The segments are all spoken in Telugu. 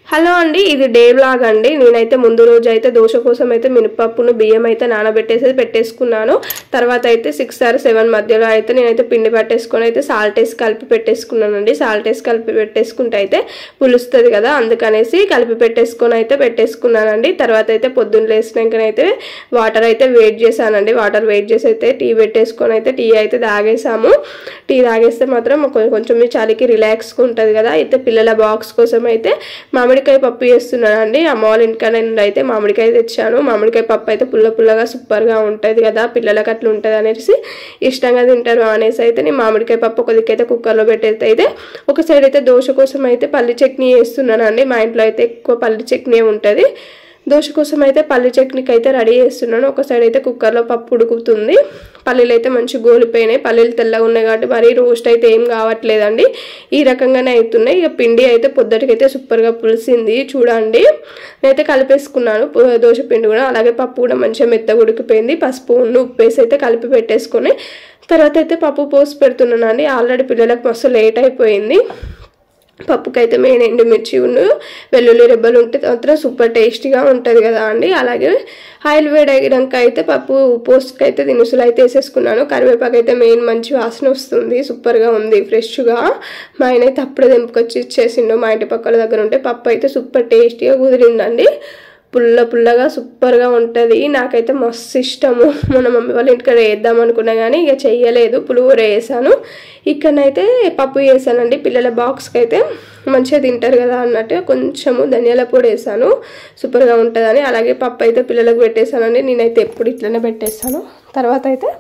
హలో అండి ఇది డే బ్లాగ్ అండి నేనైతే ముందు రోజు అయితే దోశ కోసం అయితే మినపప్పును బియ్యం అయితే నానబెట్టేసి పెట్టేసుకున్నాను తర్వాత అయితే సిక్స్ ఆర్ సెవెన్ మధ్యలో అయితే నేనైతే పిండి పట్టేసుకొని అయితే సాల్ట్ వేసి కలిపి పెట్టేసుకున్నానండి సాల్ట్ వేసి కలిపి పెట్టేసుకుంటే అయితే పులుస్తుంది కదా అందుకనేసి కలిపి పెట్టేసుకొని అయితే పెట్టేసుకున్నానండి తర్వాత అయితే పొద్దున్న లేసినాకనైతే వాటర్ అయితే వెయిట్ చేశానండి వాటర్ వెయిట్ చేసి అయితే టీ పెట్టేసుకొని అయితే టీ అయితే తాగేసాము టీ తాగేస్తే మాత్రం కొ- కొంచెం ఈ చలికి రిలాక్స్గా ఉంటుంది కదా అయితే పిల్లల బాక్స్ కోసం అయితే మామిడికాయ పప్పు చేస్తున్నానండి అమ్మ వాళ్ళ ఇంటికాడ నుండి అయితే మామిడికాయ తెచ్చాను మామిడికాయ పప్పు అయితే పుల్ల పుల్లగా సూపర్గా ఉంటుంది కదా పిల్లలకి అట్లా ఉంటుంది అనేసి ఇష్టంగా తింటారు అనేసి అయితే నేను మామిడికాయ పప్పు ఒక దిక్కైతే కుక్కర్లో పెట్టేస్తే అయితే ఒక సైడ్ అయితే దోశ కోసం అయితే పల్లి చట్నీ చేస్తున్నానండి మా ఇంట్లో అయితే ఎక్కువ పల్లి చట్నీ ఉంటుంది దోశ కోసం అయితే పల్లి చట్నీకి అయితే రెడీ చేస్తున్నాను ఒక సైడ్ అయితే కుక్కర్లో పప్పు ఉడుకుతుంది పల్లీలు అయితే మంచి గోలిపోయినాయి పల్లీలు తెల్లగా ఉన్నాయి కాబట్టి మరీ రోస్ట్ అయితే ఏం కావట్లేదండి ఈ రకంగానే అవుతున్నాయి ఇక పిండి అయితే పొద్దుటికైతే సూపర్గా పులిసింది చూడండి నేనైతే కలిపేసుకున్నాను పు- దోశ పిండి కూడా అలాగే పప్పు కూడా మంచిగా మెత్తగా ఉడికిపోయింది పసుపు ఉన్ను ఉప్పు వేసి అయితే కలిపి పెట్టేసుకొని తర్వాత అయితే పప్పు పోసి పెడుతున్నానండి ఆల్రెడీ పిల్లలకు మస్తు లేట్ అయిపోయింది పప్పుకైతే మెయిన్ ఎండుమిర్చి ఉన్ను వెల్లుల్లి రెబ్బలు ఉంటే మాత్రం సూపర్ టేస్టీగా ఉంటుంది కదా అండి అలాగే ఆయిల్ వేడగినాక అయితే పప్పు పోస్ట్కి అయితే దినుసులు అయితే వేసేసుకున్నాను కరివేపాకు అయితే మెయిన్ మంచి వాసన వస్తుంది సూపర్గా ఉంది ఫ్రెష్గా మా ఆయన అయితే అప్పుడే తెంపుకొచ్చి ఇచ్చేసిండు మా ఇంటి పక్కల దగ్గర ఉంటే పప్పు అయితే సూపర్ టేస్టీగా కుదిరిందండి పుల్ల పుల్లగా సూపర్గా ఉంటుంది నాకైతే మస్తు ఇష్టము మన మమ్మీ వాళ్ళ ఇంటికాడ వేద్దాం అనుకున్నా కానీ ఇక చెయ్యలేదు పులిహోర వేసాను ఇక్కడనైతే పప్పు వేసానండి పిల్లల బాక్స్కి అయితే మంచిగా తింటారు కదా అన్నట్టు కొంచెము ధనియాల పొడి వేసాను సూపర్గా ఉంటుందని అలాగే పప్పు అయితే పిల్లలకు పెట్టేశానండి నేనైతే ఎప్పుడు ఇట్లనే పెట్టేస్తాను తర్వాత అయితే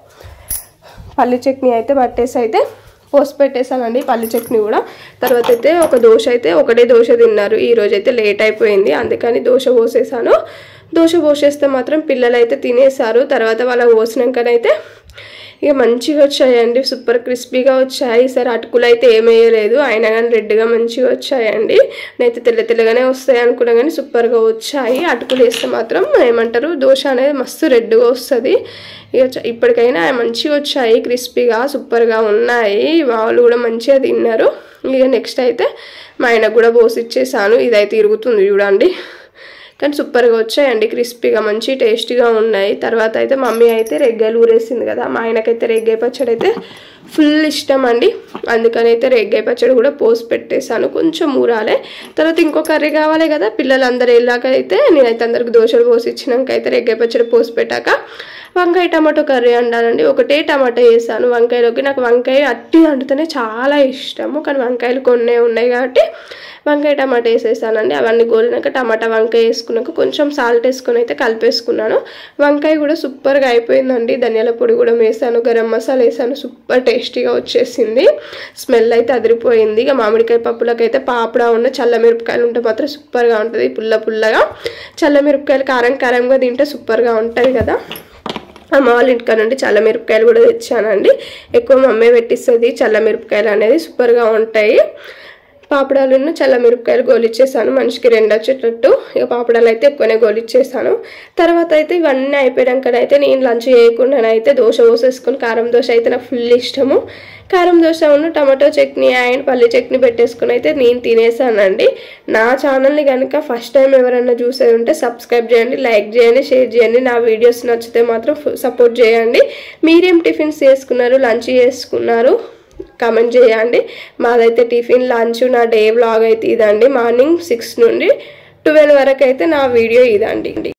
పల్లి చట్నీ అయితే పట్టేసి అయితే పోసి పెట్టేశానండి పల్లి చట్నీ కూడా తర్వాత అయితే ఒక దోశ అయితే ఒకటే దోశ తిన్నారు ఈ రోజు అయితే లేట్ అయిపోయింది అందుకని దోశ పోసేసాను దోశ పోసేస్తే మాత్రం పిల్లలు అయితే తినేసారు తర్వాత వాళ్ళకి పోసినాకనైతే ఇక మంచిగా వచ్చాయండి సూపర్ క్రిస్పీగా వచ్చాయి సరే అటుకులు అయితే ఏమేయలేదు అయినా కానీ రెడ్గా మంచిగా వచ్చాయండి నేనైతే తెల్ల తెల్లగానే వస్తాయి అనుకున్నా కానీ సూపర్గా వచ్చాయి అటుకులు వేస్తే మాత్రం ఏమంటారు దోశ అనేది మస్తు రెడ్గా వస్తుంది ఇక చ- ఇప్పటికైనా మంచిగా వచ్చాయి క్రిస్పీగా సూపర్గా ఉన్నాయి వాళ్ళు కూడా మంచిగా తిన్నారు ఇక నెక్స్ట్ అయితే మా ఆయనకు కూడా పోసి ఇచ్చేసాను ఇదైతే ఇరుగుతుంది చూడండి కానీ సూపర్గా వచ్చాయండి క్రిస్పీగా మంచి టేస్టీగా ఉన్నాయి తర్వాత అయితే మమ్మీ అయితే రెగ్గాయలు ఊరేసింది కదా మా ఆయనకైతే రెగ్గాయ పచ్చడి అయితే ఫుల్ ఇష్టం అండి అందుకని అయితే రెగ్గాయ పచ్చడి కూడా పోసి పెట్టేశాను కొంచెం ఊరాలే తర్వాత ఇంకో కర్రీ కావాలి కదా పిల్లలందరూ వెళ్ళాక అయితే నేనైతే అందరికి దోశలు పోసి ఇచ్చినాక అయితే రెగ్గాయ పచ్చడి పోసి పెట్టాక వంకాయ టమాటో కర్రీ అంటానండి ఒకటే టమాటా వేసాను వంకాయలోకి నాకు వంకాయ అట్టి వండితేనే చాలా ఇష్టము కానీ వంకాయలు కొన్నే ఉన్నాయి కాబట్టి వంకాయ టమాటా వేసేసానండి అవన్నీ గోలినాక టమాటా వంకాయ వేసుకున్నాక కొంచెం సాల్ట్ వేసుకొని అయితే కలిపేసుకున్నాను వంకాయ కూడా సూపర్గా అయిపోయిందండి ధనియాల పొడి కూడా వేసాను గరం మసాలా వేసాను సూపర్ టేస్టీగా వచ్చేసింది స్మెల్ అయితే అదిరిపోయింది ఇక మామిడికాయ పప్పులకు అయితే పాపడా ఉన్న చల్ల మిరపకాయలు ఉంటే మాత్రం సూపర్గా ఉంటుంది పుల్ల పుల్లగా చల్ల మిరపకాయలు కారం కారంగా తింటే సూపర్గా ఉంటుంది కదా అమ్మ వాళ్ళ ఇంటికాడ నుండి చల్ల మిరపకాయలు కూడా తెచ్చానండి ఎక్కువ మమ్మీ పెట్టిస్తుంది చల్ల మిరపకాయలు అనేది సూపర్గా ఉంటాయి పాపడాలను చల్ల మిరపకాయలు గోలిచ్చేసాను మనిషికి రెండు వచ్చేటట్టు ఇక పాపడాలు అయితే ఎక్కువనే గోలిచ్చేసాను తర్వాత అయితే ఇవన్నీ అయిపోయాకనైతే నేను లంచ్ చేయకుండానైతే దోశ పోసేసుకొని కారం దోశ అయితే నాకు ఫుల్ ఇష్టము కారం దోశ ఉన్న టమాటో చట్నీ అండ్ పల్లి చట్నీ పెట్టేసుకుని అయితే నేను తినేసానండి నా ఛానల్ని కనుక ఫస్ట్ టైం ఎవరైనా చూసేది ఉంటే సబ్స్క్రైబ్ చేయండి లైక్ చేయండి షేర్ చేయండి నా వీడియోస్ నచ్చితే మాత్రం సపోర్ట్ చేయండి మీరేం టిఫిన్స్ చేసుకున్నారు లంచ్ చేసుకున్నారు కామెంట్ చేయండి మాదైతే టిఫిన్ లంచ్ నా డే వ్లాగ్ అయితే ఇదండి మార్నింగ్ సిక్స్ నుండి ట్వెల్వ్ వరకు అయితే నా వీడియో ఇదండి